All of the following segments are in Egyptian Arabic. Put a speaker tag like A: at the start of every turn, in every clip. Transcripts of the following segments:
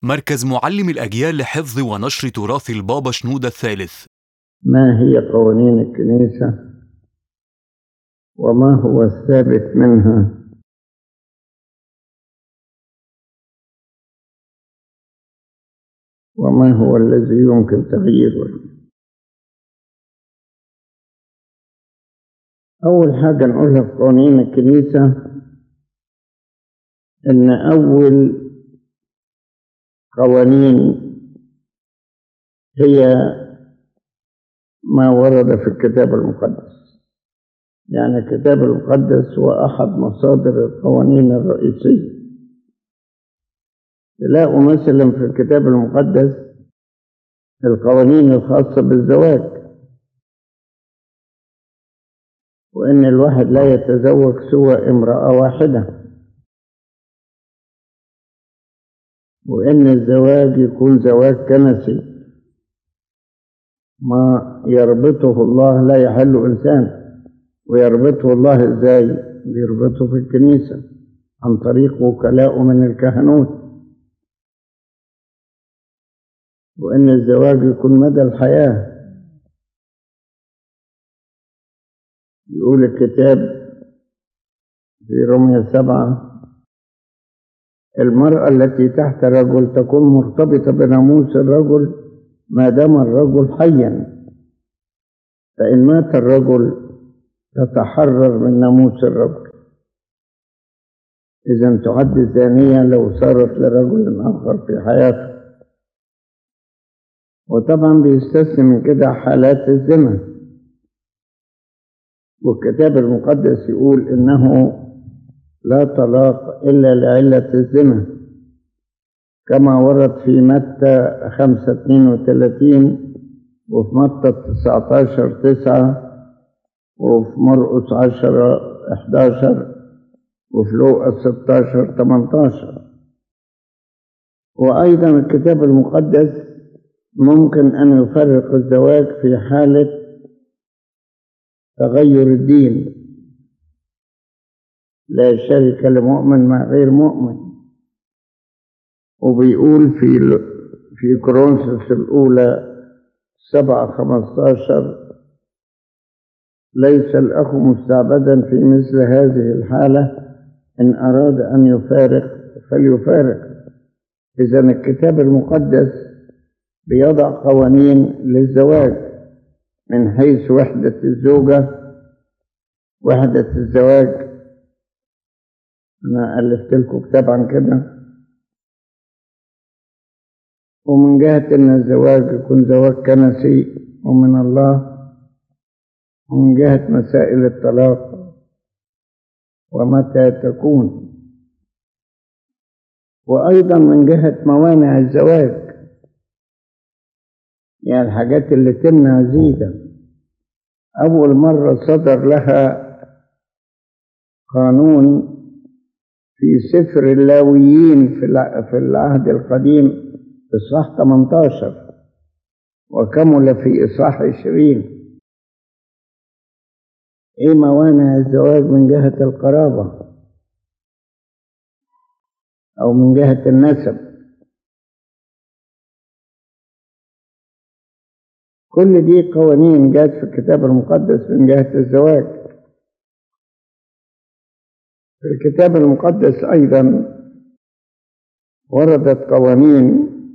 A: مركز معلم الأجيال لحفظ ونشر تراث البابا شنودة الثالث
B: ما هي قوانين الكنيسة وما هو الثابت منها وما هو الذي يمكن تغييره أول حاجة نقولها في قوانين الكنيسة إن أول قوانين هي ما ورد في الكتاب المقدس يعني الكتاب المقدس هو أحد مصادر القوانين الرئيسية تلاقوا مثلا في الكتاب المقدس القوانين الخاصة بالزواج وإن الواحد لا يتزوج سوى امرأة واحدة وإن الزواج يكون زواج كنسي ما يربطه الله لا يحل إنسان ويربطه الله إزاي بيربطه في الكنيسة عن طريق وكلاء من الكهنوت وإن الزواج يكون مدى الحياة يقول الكتاب في رمية سبعة المرأة التي تحت رجل تكون مرتبطة بناموس الرجل ما دام الرجل حيا فإن مات الرجل تتحرر من ناموس الرجل إذا تعد زانية لو صارت لرجل آخر في حياته وطبعا بيستثني من كده حالات الزنا والكتاب المقدس يقول إنه لا طلاق إلا لعلة الزنا كما ورد في متى خمسة اتنين وتلاتين وفي متى تسعتاشر تسعة وفي مرقس عشرة احداشر وفي لوقا ستاشر تمنتاشر وأيضا الكتاب المقدس ممكن أن يفرق الزواج في حالة تغير الدين لا شريك لمؤمن مع غير مؤمن وبيقول في في كورنثوس الأولى سبعة خمستاشر ليس الأخ مستعبدا في مثل هذه الحالة إن أراد أن يفارق فليفارق إذا الكتاب المقدس بيضع قوانين للزواج من حيث وحدة الزوجة وحدة الزواج أنا ألفت لكم كتاب عن كده ومن جهة أن الزواج يكون زواج كنسي ومن الله ومن جهة مسائل الطلاق ومتى تكون وأيضا من جهة موانع الزواج يعني الحاجات اللي تمنع زيجة أول مرة صدر لها قانون في سفر اللاويين في العهد القديم إصحاح 18 وكمل في إصحاح 20 إيه موانع الزواج من جهة القرابة أو من جهة النسب كل دي قوانين جات في الكتاب المقدس من جهة الزواج في الكتاب المقدس أيضا وردت قوانين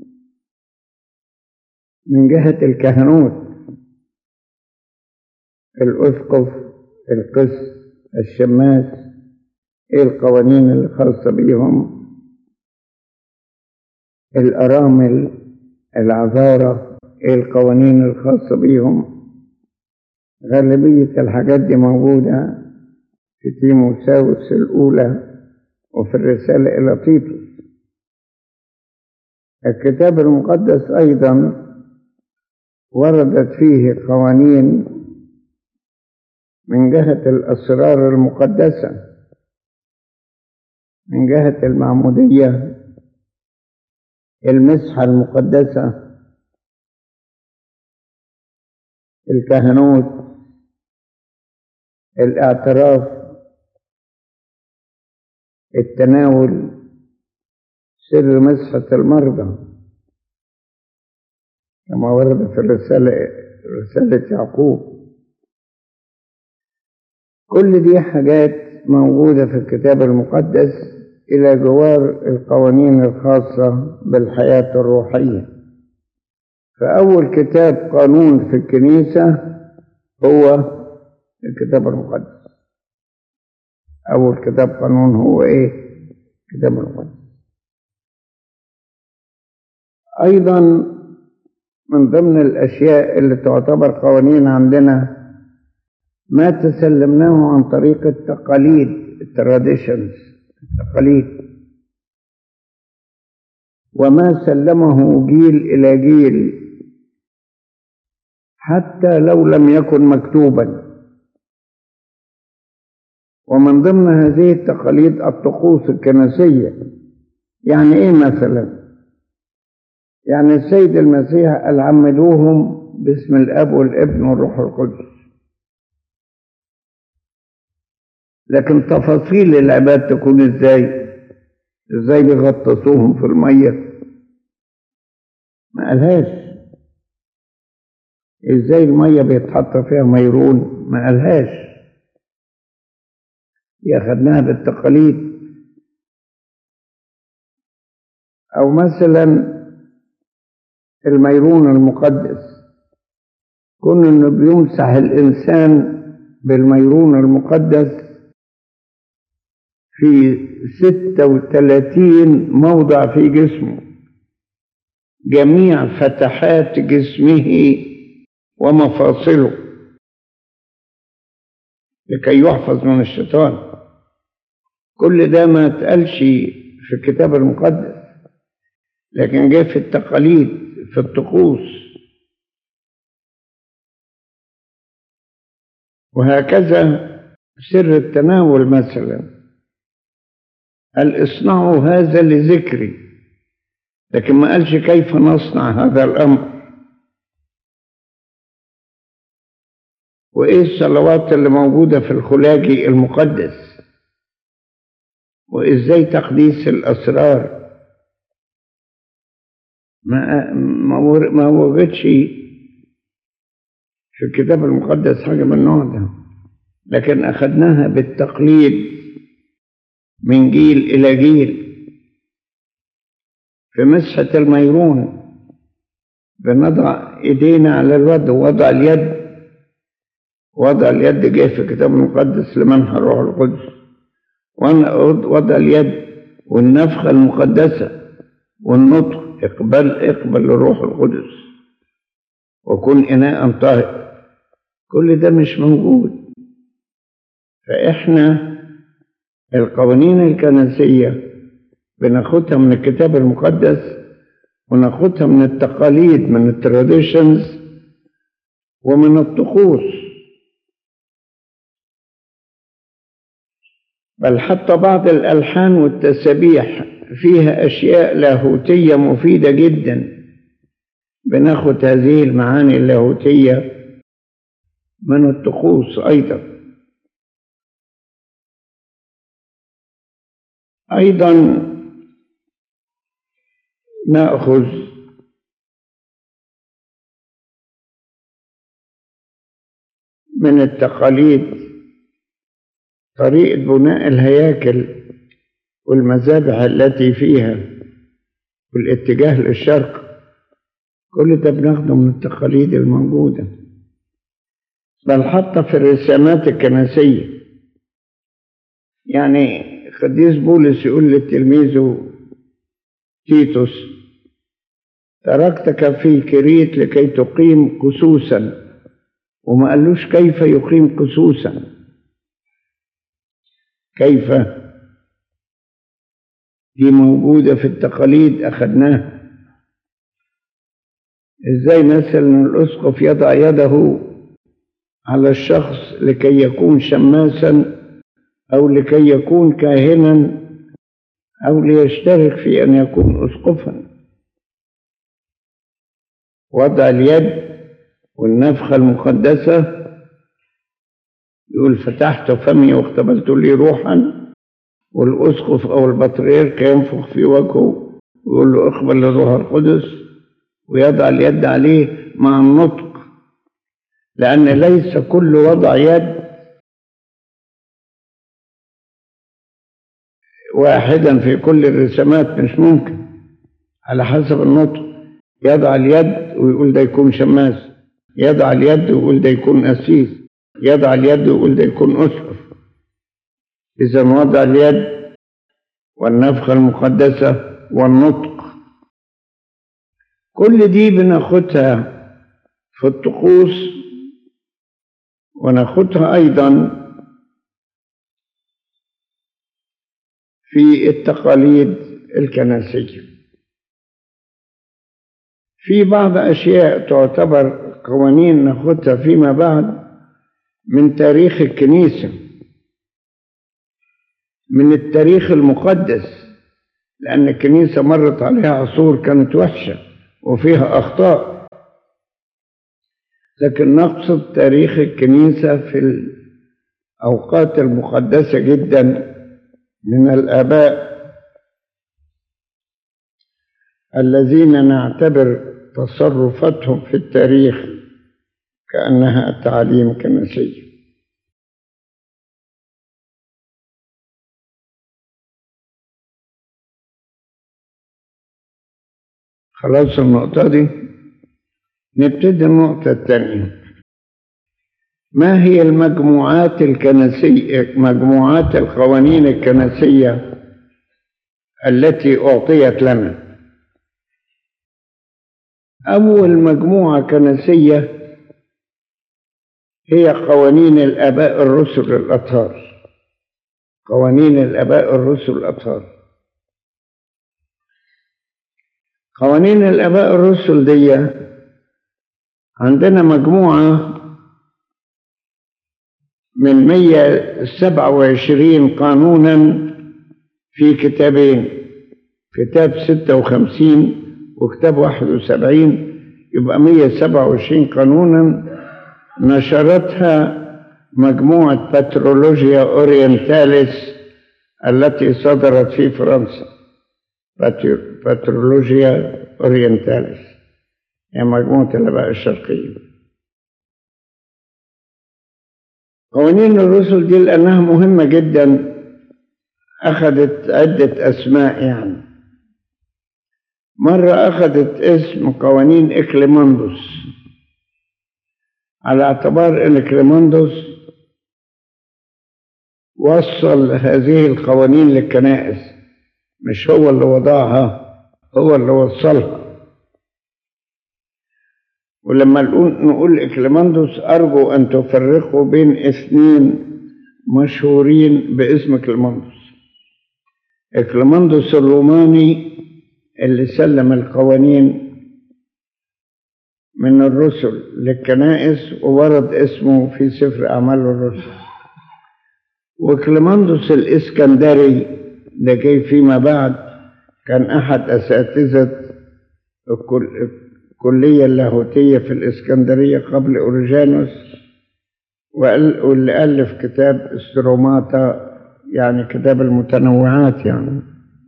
B: من جهة الكهنوت الأسقف القس الشماس ايه القوانين اللي خاصة بيهم الأرامل العذارة ايه القوانين الخاصة بيهم غالبية الحاجات دي موجودة في تيموساوس الأولى وفي الرسالة إلى تيتوس الكتاب المقدس أيضا وردت فيه قوانين من جهة الأسرار المقدسة من جهة المعمودية المسحة المقدسة الكهنوت الاعتراف التناول سر مسحة المرضى كما ورد في الرسالة رسالة يعقوب كل دي حاجات موجودة في الكتاب المقدس إلى جوار القوانين الخاصة بالحياة الروحية فأول كتاب قانون في الكنيسة هو الكتاب المقدس أول كتاب قانون هو إيه؟ الكتاب المقدس أيضا من ضمن الأشياء اللي تعتبر قوانين عندنا ما تسلمناه عن طريق التقاليد التراديشنز التقاليد وما سلمه جيل إلى جيل حتى لو لم يكن مكتوبا ومن ضمن هذه التقاليد الطقوس الكنسية يعني ايه مثلا يعني السيد المسيح قال عمدوهم باسم الاب والابن والروح القدس لكن تفاصيل العباد تكون ازاي ازاي بيغطسوهم في الميه ما قالهاش ازاي الميه بيتحط فيها ميرون ما قالهاش دي اخدناها بالتقاليد او مثلا الميرون المقدس كون انه بيمسح الانسان بالميرون المقدس في ستة وثلاثين موضع في جسمه جميع فتحات جسمه ومفاصله لكي يحفظ من الشيطان كل ده ما اتقالش في الكتاب المقدس لكن جاء في التقاليد في الطقوس وهكذا سر التناول مثلا قال اصنعوا هذا لذكري لكن ما قالش كيف نصنع هذا الامر وايه الصلوات اللي موجوده في الخلاجي المقدس وازاي تقديس الاسرار ما ما ما وجدش في الكتاب المقدس حاجه من النوع ده لكن اخذناها بالتقليد من جيل الى جيل في مسحه الميرون بنضع ايدينا على الوضع وضع اليد وضع اليد جاي في الكتاب المقدس لمنح الروح القدس وضع اليد والنفخة المقدسة والنطق اقبل اقبل الروح القدس وكن إناء طاهر كل ده مش موجود فإحنا القوانين الكنسية بناخدها من الكتاب المقدس وناخدها من التقاليد من التراديشنز ومن الطقوس بل حتى بعض الألحان والتسابيح فيها أشياء لاهوتية مفيدة جدا بناخد هذه المعاني اللاهوتية من الطقوس أيضا أيضا نأخذ من التقاليد طريقة بناء الهياكل والمذابح التي فيها والاتجاه للشرق كل ده بناخده من التقاليد الموجودة بل حتى في الرسامات الكنسية يعني قديس بولس يقول لتلميذه تيتوس تركتك في كريت لكي تقيم قسوسا وما قالوش كيف يقيم قسوسا كيف دي موجودة في التقاليد أخذناها إزاي مثلا الأسقف يضع يده على الشخص لكي يكون شماسا أو لكي يكون كاهنا أو ليشترك في أن يكون أسقفا وضع اليد والنفخة المقدسة يقول فتحت فمي واختبلت لي روحا والأسقف أو البطريرك ينفخ في وجهه ويقول له اقبل الروح القدس ويضع اليد عليه مع النطق لأن ليس كل وضع يد واحدا في كل الرسمات مش ممكن على حسب النطق يضع اليد ويقول ده يكون شماس يضع اليد ويقول ده يكون أسيس يضع اليد ويقول ده يكون أسقف إذا وضع اليد والنفخة المقدسة والنطق كل دي بناخدها في الطقوس وناخدها أيضا في التقاليد الكنسية في بعض أشياء تعتبر قوانين ناخدها فيما بعد من تاريخ الكنيسة من التاريخ المقدس لأن الكنيسة مرت عليها عصور كانت وحشة وفيها أخطاء لكن نقصد تاريخ الكنيسة في الأوقات المقدسة جدا من الآباء الذين نعتبر تصرفاتهم في التاريخ كأنها تعاليم كنسية خلاص النقطة دي نبتدي النقطة الثانية ما هي المجموعات الكنسية مجموعات القوانين الكنسية التي أعطيت لنا أول مجموعة كنسية هي قوانين الآباء الرسل الأطهار قوانين الآباء الرسل الأطهار قوانين الآباء الرسل دي عندنا مجموعة من 127 قانونا في كتابين كتاب 56 وكتاب 71 يبقى 127 قانونا نشرتها مجموعة باترولوجيا أورينتاليس التي صدرت في فرنسا باترولوجيا أورينتاليس هي مجموعة الآباء الشرقية قوانين الرسل دي لأنها مهمة جدا أخذت عدة أسماء يعني مرة أخذت اسم قوانين إكليماندوس على اعتبار أن إكليماندوس وصل هذه القوانين للكنائس مش هو اللي وضعها هو اللي وصلها ولما نقول إكليماندوس أرجو أن تفرقوا بين اثنين مشهورين باسم إكليماندوس إكليماندوس الروماني اللي سلم القوانين من الرسل للكنائس وورد اسمه في سفر أعمال الرسل وكليماندوس الإسكندري ده جاي فيما بعد كان أحد أساتذة الكلية اللاهوتية في الإسكندرية قبل أوريجانوس واللي ألف كتاب استروماتا يعني كتاب المتنوعات يعني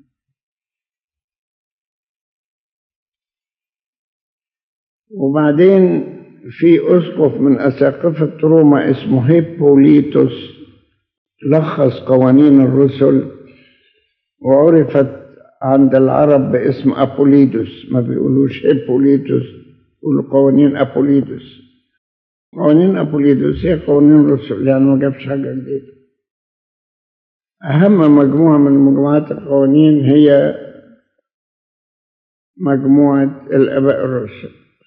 B: وبعدين في أسقف من أساقفة روما اسمه هيبوليتوس لخص قوانين الرسل وعرفت عند العرب باسم أبوليدوس ما بيقولوش هيبوليتوس يقولوا قوانين أبوليدوس قوانين أبوليدوس هي قوانين الرسل يعني ما جابش حاجة جديدة أهم مجموعة من مجموعات القوانين هي مجموعة الآباء الرسل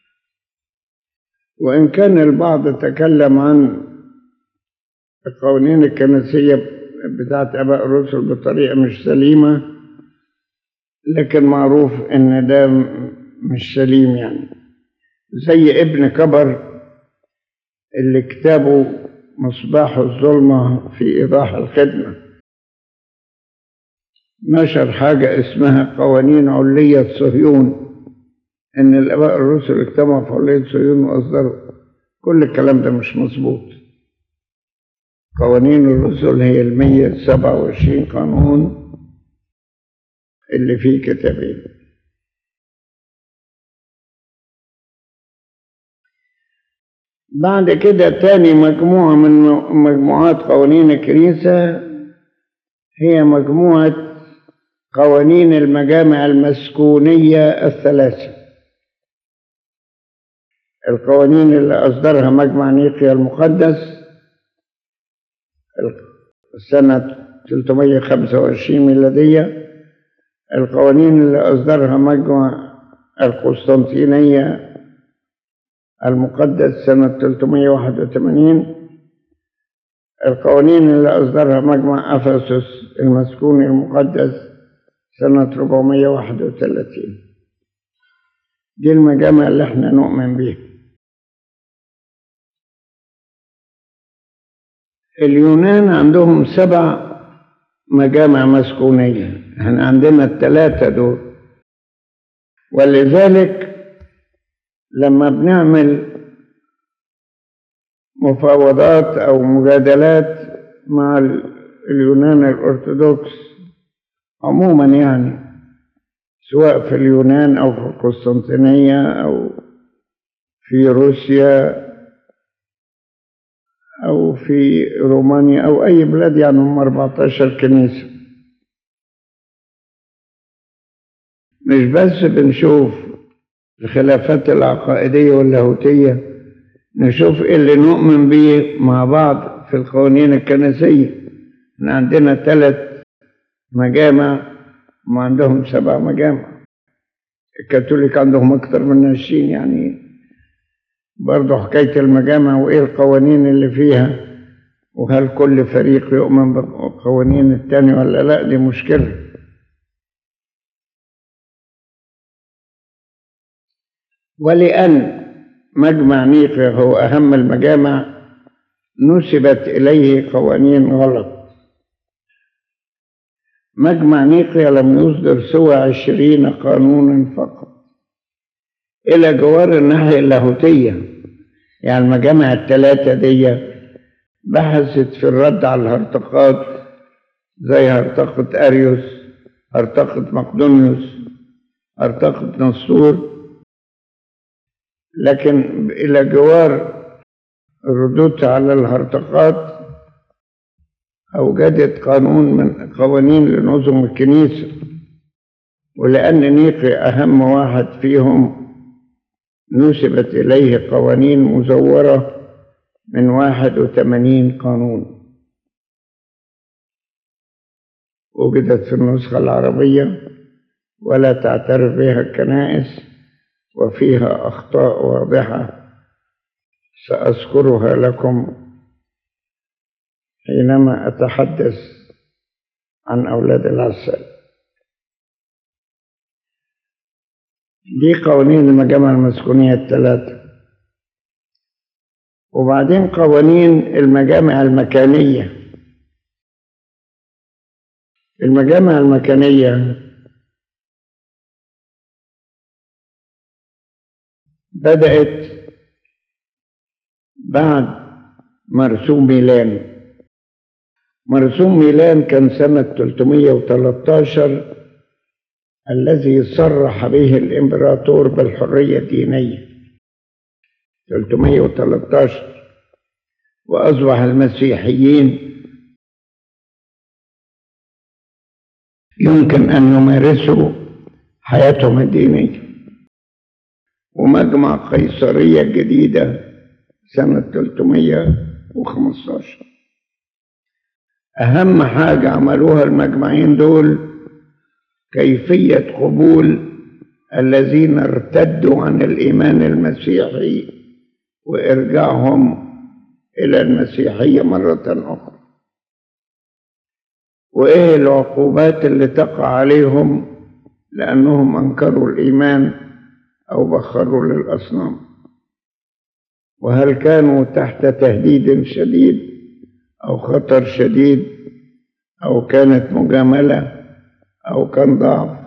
B: وإن كان البعض تكلم عن القوانين الكنسية بتاعت آباء الرسل بطريقة مش سليمة لكن معروف إن ده مش سليم يعني زي ابن كبر اللي كتابه مصباح الظلمة في إيضاح الخدمة نشر حاجة اسمها قوانين علية صهيون إن الآباء الرسل اجتمعوا في علية صهيون وأصدروا كل الكلام ده مش مظبوط قوانين الرسل هي المية سبعة وعشرين قانون اللي فيه كتابين بعد كده تاني مجموعة من مجموعات قوانين الكنيسة هي مجموعة قوانين المجامع المسكونية الثلاثة القوانين اللي أصدرها مجمع نيقيا المقدس سنة 325 ميلادية القوانين اللي أصدرها مجمع القسطنطينية المقدس سنة 381 القوانين اللي أصدرها مجمع أفسس المسكوني المقدس سنة 431 دي المجامع اللي احنا نؤمن بيها اليونان عندهم سبع مجامع مسكونية احنا عندنا الثلاثة دول ولذلك لما بنعمل مفاوضات أو مجادلات مع اليونان الأرثوذكس عموما يعني سواء في اليونان أو في القسطنطينية أو في روسيا أو في رومانيا أو أي بلاد يعني هم 14 كنيسة مش بس بنشوف الخلافات العقائدية واللاهوتية نشوف إيه اللي نؤمن بيه مع بعض في القوانين الكنسية احنا عندنا ثلاث مجامع ما عندهم سبع مجامع الكاثوليك عندهم أكثر من عشرين يعني برضه حكاية المجامع وإيه القوانين اللي فيها وهل كل فريق يؤمن بالقوانين التاني ولا لا دي مشكلة ولأن مجمع نيقيا هو أهم المجامع نسبت إليه قوانين غلط مجمع نيقيا لم يصدر سوى عشرين قانونا فقط إلى جوار الناحية اللاهوتية يعني المجامع الثلاثة دي بحثت في الرد على الهرطقات زي هرطقة أريوس هرطقة مقدونيوس هرطقة نصور لكن إلى جوار الردود على الهرطقات أوجدت قانون من قوانين لنظم الكنيسة ولأن نيقي أهم واحد فيهم نسبت إليه قوانين مزورة من واحد وثمانين قانون وجدت في النسخة العربية ولا تعترف بها الكنائس وفيها أخطاء واضحة سأذكرها لكم حينما أتحدث عن أولاد العسل دي قوانين المجامع المسكونية الثلاثة وبعدين قوانين المجامع المكانية المجامع المكانية بدأت بعد مرسوم ميلان مرسوم ميلان كان سنة 313 الذي صرح به الإمبراطور بالحرية الدينية 313 وأصبح المسيحيين يمكن أن يمارسوا حياتهم الدينية ومجمع قيصرية جديدة سنة 315 أهم حاجة عملوها المجمعين دول كيفية قبول الذين ارتدوا عن الإيمان المسيحي وإرجاعهم إلى المسيحية مرة أخرى وإيه العقوبات اللي تقع عليهم لأنهم أنكروا الإيمان أو بخروا للأصنام وهل كانوا تحت تهديد شديد أو خطر شديد أو كانت مجاملة أو كان ضعف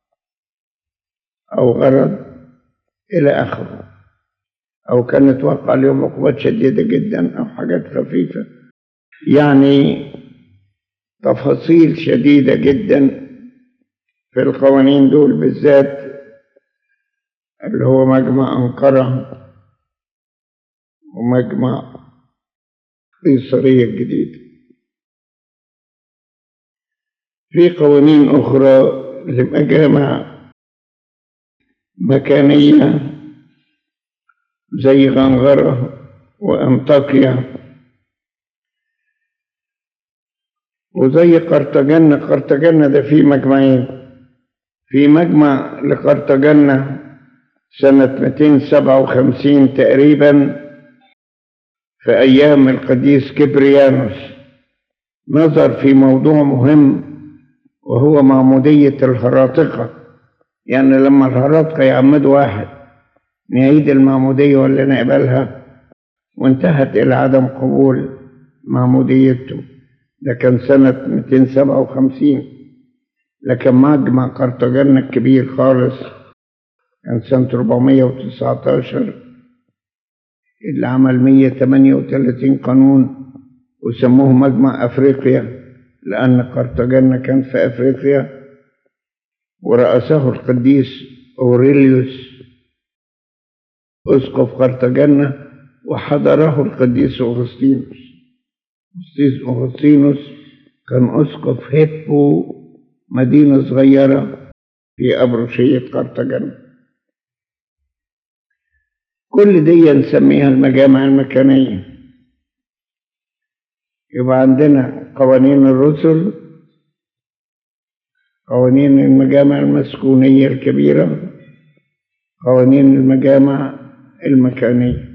B: أو غرض إلى آخره أو كانت وقع عليهم عقوبات شديدة جدا أو حاجات خفيفة يعني تفاصيل شديدة جدا في القوانين دول بالذات اللي هو مجمع أنقرة ومجمع قيصرية الجديدة في قوانين أخرى لمجامع مكانية زي غنغرة وأنطاكيا وزي قرطاجنة قرطاجنة ده في مجمعين في مجمع لقرطاجنة سنة 257 تقريبا في أيام القديس كبريانوس نظر في موضوع مهم وهو معمودية الهراطقة يعني لما الهراطقة يعمدوا واحد نعيد المعمودية ولا نقبلها وانتهت إلى عدم قبول معموديته ده كان سنة 257 لكن مجمع قرطاجنة الكبير خالص كان سنة 419 اللي عمل 138 قانون وسموه مجمع أفريقيا لأن قرطاجنة كان في أفريقيا ورأسه القديس أوريليوس أسقف قرطاجنة وحضره القديس أغسطينوس القديس أغسطينوس كان أسقف هيبو مدينة صغيرة في أبروشية قرطاجنة كل دي نسميها المجامع المكانية يبقى عندنا قوانين الرسل قوانين المجامع المسكونية الكبيرة قوانين المجامع المكانية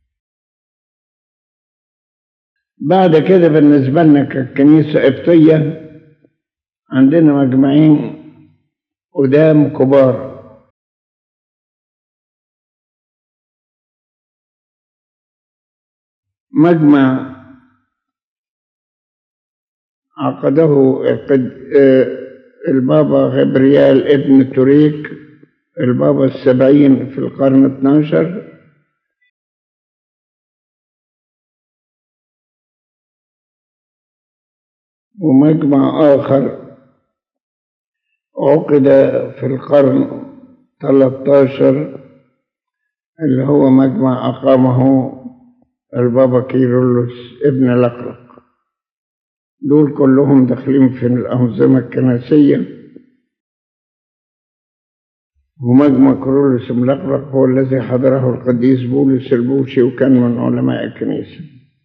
B: بعد كده بالنسبة لنا ككنيسة قبطية عندنا مجمعين قدام كبار مجمع عقده البابا غبريال ابن توريك البابا السبعين في القرن 12 ومجمع آخر عقد في القرن 13 اللي هو مجمع أقامه البابا كيرلس ابن الأقرق دول كلهم داخلين في الأنظمة الكنسية ومجمع كيرلس ابن الأقرق هو الذي حضره القديس بولس البوشي وكان من علماء الكنيسة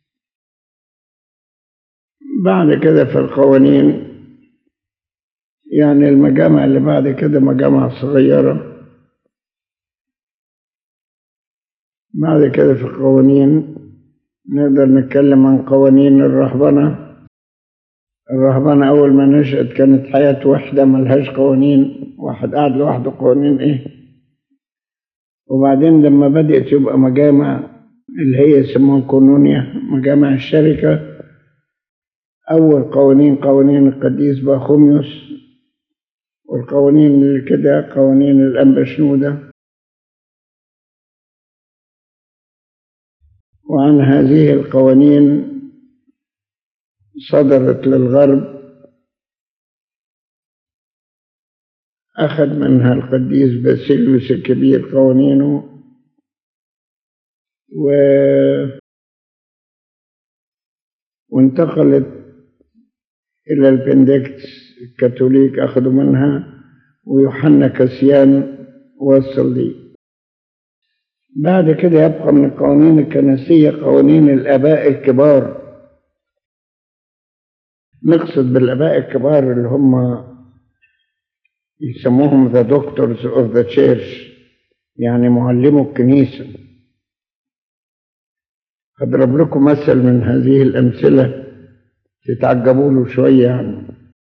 B: بعد كده في القوانين يعني المجامع اللي بعد كده مجامع صغيرة بعد كده في القوانين نقدر نتكلم عن قوانين الرهبنة الرهبنة أول ما نشأت كانت حياة وحدة ملهاش قوانين واحد قاعد لوحده قوانين إيه وبعدين لما بدأت يبقى مجامع اللي هي يسموها كونونيا مجامع الشركة أول قوانين قوانين القديس باخوميوس والقوانين اللي كده قوانين الأنبا شنودة وعن هذه القوانين صدرت للغرب أخذ منها القديس باسيليوس الكبير قوانينه و وانتقلت إلى البندكتس الكاثوليك أخذوا منها ويوحنا كاسيان وصل لي بعد كده يبقى من القوانين الكنسية قوانين الآباء الكبار نقصد بالآباء الكبار اللي هم يسموهم the doctors of the church يعني معلمو الكنيسة هضرب لكم مثل من هذه الأمثلة تتعجبوا له شوية يعني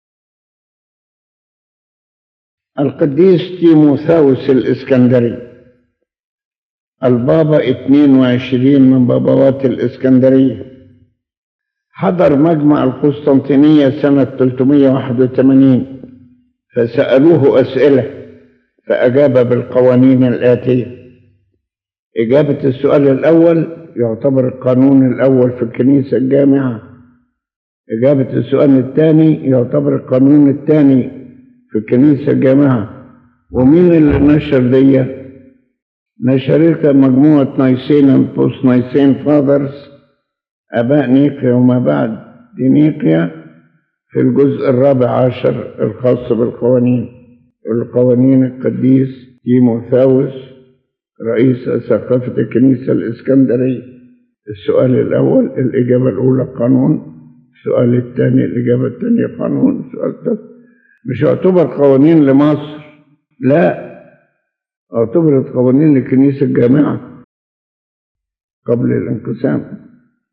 B: القديس تيموثاوس الإسكندري البابا 22 من بابوات الإسكندرية حضر مجمع القسطنطينية سنة 381 فسألوه أسئلة فأجاب بالقوانين الآتية إجابة السؤال الأول يعتبر القانون الأول في الكنيسة الجامعة إجابة السؤال الثاني يعتبر القانون الثاني في الكنيسة الجامعة ومين اللي نشر دي نشرتها مجموعة نايسين بوست نايسين فاذرز آباء نيقيا وما بعد نيقيا في الجزء الرابع عشر الخاص بالقوانين القوانين القديس تيموثاوس رئيس ثقافة الكنيسة الإسكندرية السؤال الأول الإجابة الأولى قانون السؤال الثاني الإجابة الثانية قانون السؤال الثالث مش يعتبر قوانين لمصر لا اعتبرت قوانين لكنيسة الجامعة قبل الانقسام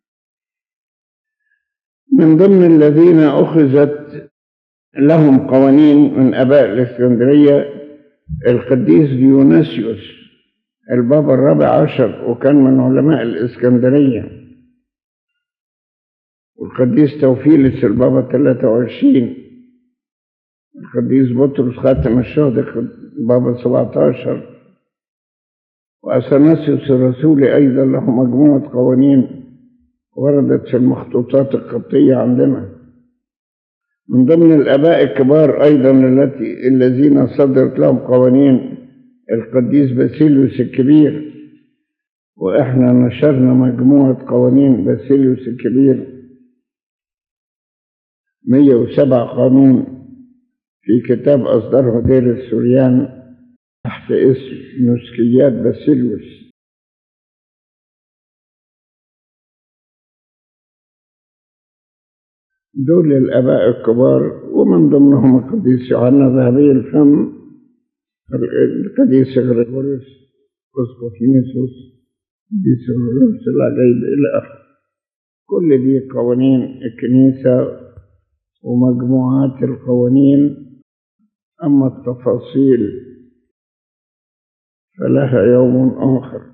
B: من ضمن الذين أخذت لهم قوانين من أباء الإسكندرية القديس ديوناسيوس البابا الرابع عشر وكان من علماء الإسكندرية والقديس توفيلس البابا 23 القديس بطرس خاتم الشهداء البابا 17 وأثناسيوس الرسولي أيضا له مجموعة قوانين وردت في المخطوطات القبطية عندنا من ضمن الآباء الكبار أيضا التي الذين صدرت لهم قوانين القديس باسيليوس الكبير وإحنا نشرنا مجموعة قوانين باسيليوس الكبير 107 قانون في كتاب أصدره دير السوريان تحت اسم نسكيات باسيليوس دول الآباء الكبار ومن ضمنهم القديس يوحنا ذهبي الفم القديس غريغوريوس أسقف نيسوس القديس غريغوريوس العجيب إلى آخره كل دي قوانين الكنيسة ومجموعات القوانين أما التفاصيل فلها يوم آخر